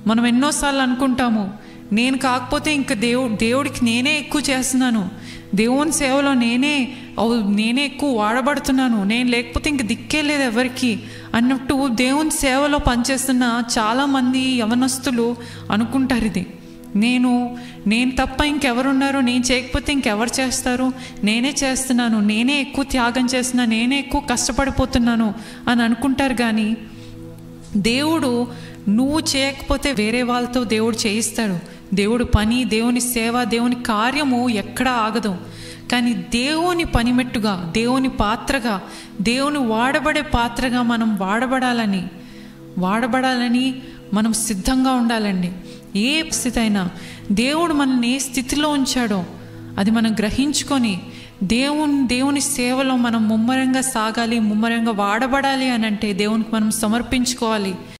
మనం ఎన్నోసార్లు అనుకుంటాము నేను కాకపోతే ఇంక దేవు దేవుడికి నేనే ఎక్కువ చేస్తున్నాను దేవుని సేవలో నేనే అవు- నేనే ఎక్కువ వాడబడుతున్నాను నేను లేకపోతే ఇంక దిక్కే లేదు ఎవరికి అన్నట్టు దేవుని సేవలో పనిచేస్తున్న చాలామంది యవనస్తులు అనుకుంటారు ఇది నేను నేను తప్ప ఇంకెవరున్నారు నేను చేయకపోతే ఇంకెవరు చేస్తారు నేనే చేస్తున్నాను నేనే ఎక్కువ త్యాగం చేస్తున్నాను నేనే ఎక్కువ కష్టపడిపోతున్నాను అని అనుకుంటారు కానీ దేవుడు నువ్వు చేయకపోతే వేరే వాళ్ళతో దేవుడు చేయిస్తాడు దేవుడు పని దేవుని సేవ దేవుని కార్యము ఎక్కడా ఆగదు కానీ దేవుని పనిమెట్టుగా దేవుని పాత్రగా దేవుని వాడబడే పాత్రగా మనం వాడబడాలని వాడబడాలని మనం సిద్ధంగా ఉండాలండి ఏ స్థితి అయినా దేవుడు మనల్ని ఏ స్థితిలో ఉంచాడో అది మనం గ్రహించుకొని దేవుని దేవుని సేవలో మనం ముమ్మరంగా సాగాలి ముమ్మరంగా వాడబడాలి అని అంటే దేవునికి మనం సమర్పించుకోవాలి